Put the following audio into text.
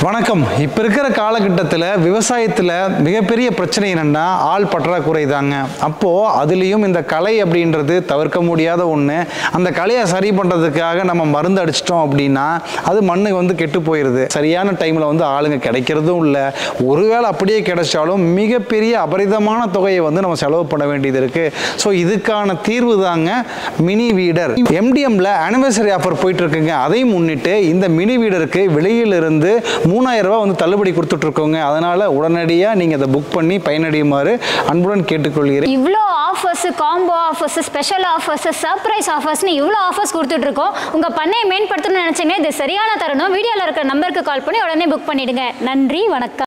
வணக்கம் இப்போ இருக்கிற காலகட்டத்தில் விவசாயத்தில் மிகப்பெரிய பிரச்சனை என்னென்னா ஆள் பற்றாக்குறை தாங்க அப்போது அதுலேயும் இந்த களை அப்படின்றது தவிர்க்க முடியாத ஒன்று அந்த களையை சரி பண்ணுறதுக்காக நம்ம மருந்து அடிச்சிட்டோம் அப்படின்னா அது மண்ணு வந்து கெட்டு போயிடுது சரியான டைமில் வந்து ஆளுங்க கிடைக்கிறதும் இல்லை ஒருவேளை அப்படியே கிடைச்சாலும் மிகப்பெரிய அபரிதமான தொகையை வந்து நம்ம செலவு பண்ண வேண்டியது இருக்குது ஸோ இதுக்கான தீர்வு தாங்க மினி வீடர் எம்டிஎம்ல ஆனிவர்சரி ஆஃபர் போயிட்டு இருக்குங்க அதை முன்னிட்டு இந்த மினி வீடருக்கு வெளியிலிருந்து மூணாயிரம் ரூபாய் வந்து தள்ளுபடி கொடுத்துட்டு இருக்கோங்க அதனால உடனடியாக நீங்கள் அதை புக் பண்ணி பயனடையுமாறு அன்புடன் கேட்டுக்கொள்கிறேன் இவ்வளோ offers combo offers special offers surprise ஆஃபர்ஸ்னு இவ்வளோ ஆஃபர்ஸ் கொடுத்துட்டு இருக்கோம் உங்கள் பண்ணையை மேம்படுத்தணும்னு நினச்சிங்க இது சரியான தருணம் வீடியோவில் இருக்கிற நம்பருக்கு கால் பண்ணி உடனே புக் பண்ணிடுங்க நன்றி வணக்கம்